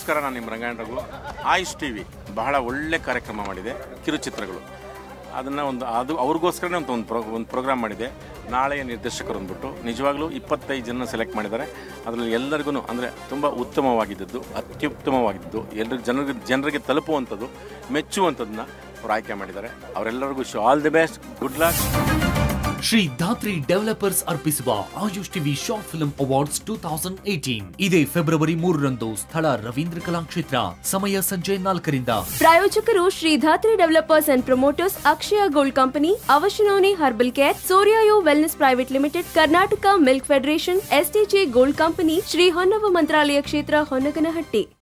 ನಮಸ್ಕಾರ ನಾನು ನಿಮ್ಮ ರಂಗಾಯಣ ರಘು ಆಯುಷ್ ಟಿ ವಿ ಬಹಳ ಒಳ್ಳೆ ಕಾರ್ಯಕ್ರಮ ಮಾಡಿದೆ ಕಿರುಚಿತ್ರಗಳು ಅದನ್ನು ಒಂದು ಅದು ಅವ್ರಿಗೋಸ್ಕರನೇ ಒಂದು ಒಂದು ಪ್ರೋ ಒಂದು ಪ್ರೋಗ್ರಾಮ್ ಮಾಡಿದೆ ನಾಳೆಯ ನಿರ್ದೇಶಕರು ಅಂದ್ಬಿಟ್ಟು ನಿಜವಾಗ್ಲೂ ಇಪ್ಪತ್ತೈದು ಜನ ಸೆಲೆಕ್ಟ್ ಮಾಡಿದ್ದಾರೆ ಅದರಲ್ಲಿ ಎಲ್ಲರಿಗೂ ಅಂದರೆ ತುಂಬ ಉತ್ತಮವಾಗಿದ್ದದ್ದು ಅತ್ಯುತ್ತಮವಾಗಿದ್ದು ಎಲ್ಲರಿಗೂ ಜನರಿಗೆ ಜನರಿಗೆ ತಲುಪುವಂಥದ್ದು ಮೆಚ್ಚುವಂಥದ್ದನ್ನ ಅವ್ರು ಆಯ್ಕೆ ಮಾಡಿದ್ದಾರೆ ಅವರೆಲ್ಲರಿಗೂ ಶೋ all the best good luck Shri Dhatri developers ಅರ್ಪಿಸುವ Ayush TV short film awards two thousand eighteen ಇದೇ ಫೆಬ್ರವರಿ ಮೂರರಂದು ಸ್ಥಳ ರವೀಂದ್ರ ಕಲಾಕ್ಷೇತ್ರ ಸಮಯ ಸಂಜೆ ನಾಲ್ಕರಿಂದ ಪ್ರಾಯೋಜಕರು Shri Dhatri developers and promoters Akshaya gold company ಅವಶನೋನಿ herbal care Suryayu wellness private limited Karnataka milk federation STJ gold company Shri ಹೊನ್ನವ ಮಂತ್ರಾಲಯ ಕ್ಷೇತ್ರ ಹೊನ್ನಗನಹಟ್ಟಿ